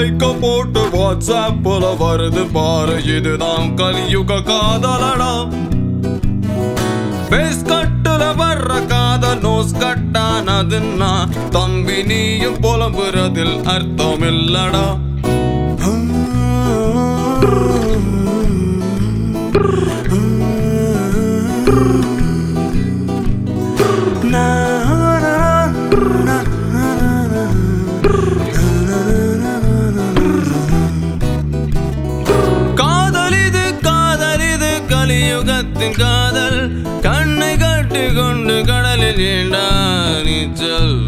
லைக்க போட்டு வாட்ஸ்அப்ல வருது பாரு இதுதான் கலியுக காதலடா ஃபேஸ் கட்டுல வர்ற காதல் நோஸ் கட்டானதுன்னா தம்பி நீயும் புலம்புறதில் அர்த்தம் இல்லடா காதல் இது காதல் இது கலியுகத்தின் காதல் கண்ணை கட்டி கொண்டு கடலில் ஏண்டா நீச்சல்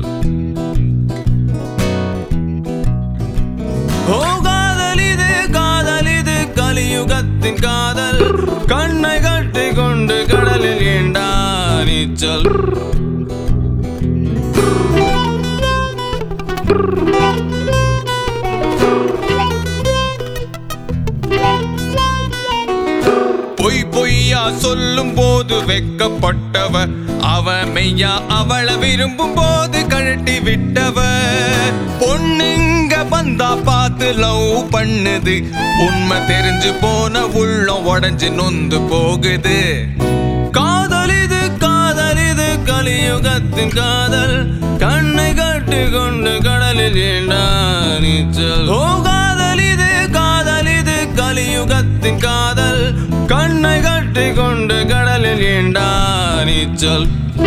ஓ காதல் இது காதல் இது கலியுகத்தின் காதல் கண்ணை கட்டி கொண்டு கடலில் ஏண்டா நீச்சல் பொய் பொய்யா சொல்லும் போது வெக்கப்பட்டவ அவ மெய்யா அவளை விரும்பும் போது கழட்டி விட்டவ பொண்ணுங்க வந்தா பார்த்து லவ் பண்ணுது உண்மை தெரிஞ்சு போன உள்ளம் உடஞ்சு நொந்து போகுது காதல் இது காதல் இது கலியுகத்தின் காதல் கண்ணை கட்டி கொண்டு கடலில் ஏண்டா நீச்சல் ஓ காதல் இது காதல் இது கலியுகத்தின் காதல் கண்ணை கட்டி கொண்டு கடலில் ஏண்டா நீச்சல்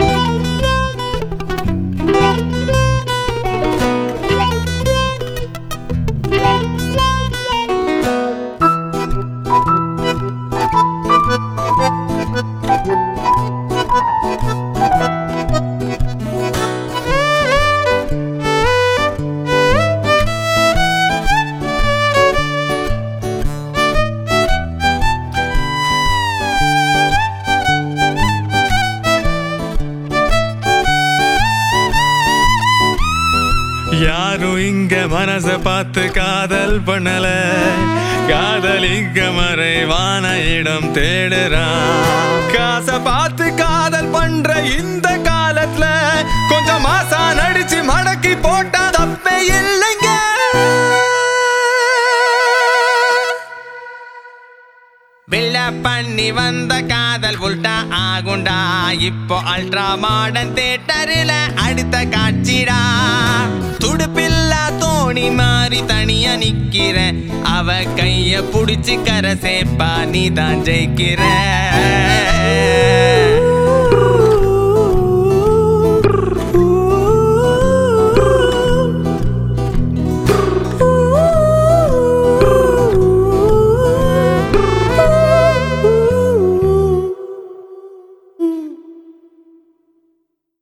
யாரும் இங்க மனச பார்த்து காதல் பண்ணல காதல் இங்க மறைவான இடம் தேடுறான் காசை பார்த்து காதல் பண்ற இந்த காலத்துல கொஞ்சம் மாசா நடிச்சு மடக்கி போட்டா தப்பே இல்லைங்க பில்ல பண்ணி வந்த காதல் உல்டா ஆகுண்டா இப்போ அல்ட்ரா மாடர்ன் தேட்டரில் அடுத்த காட்சிடா துடுப்பில்லா தோணி மாறி தனியா நிக்கிற அவ கைய புடிச்சு கரை சேப்பா நீ தான் ஜெயிக்கிற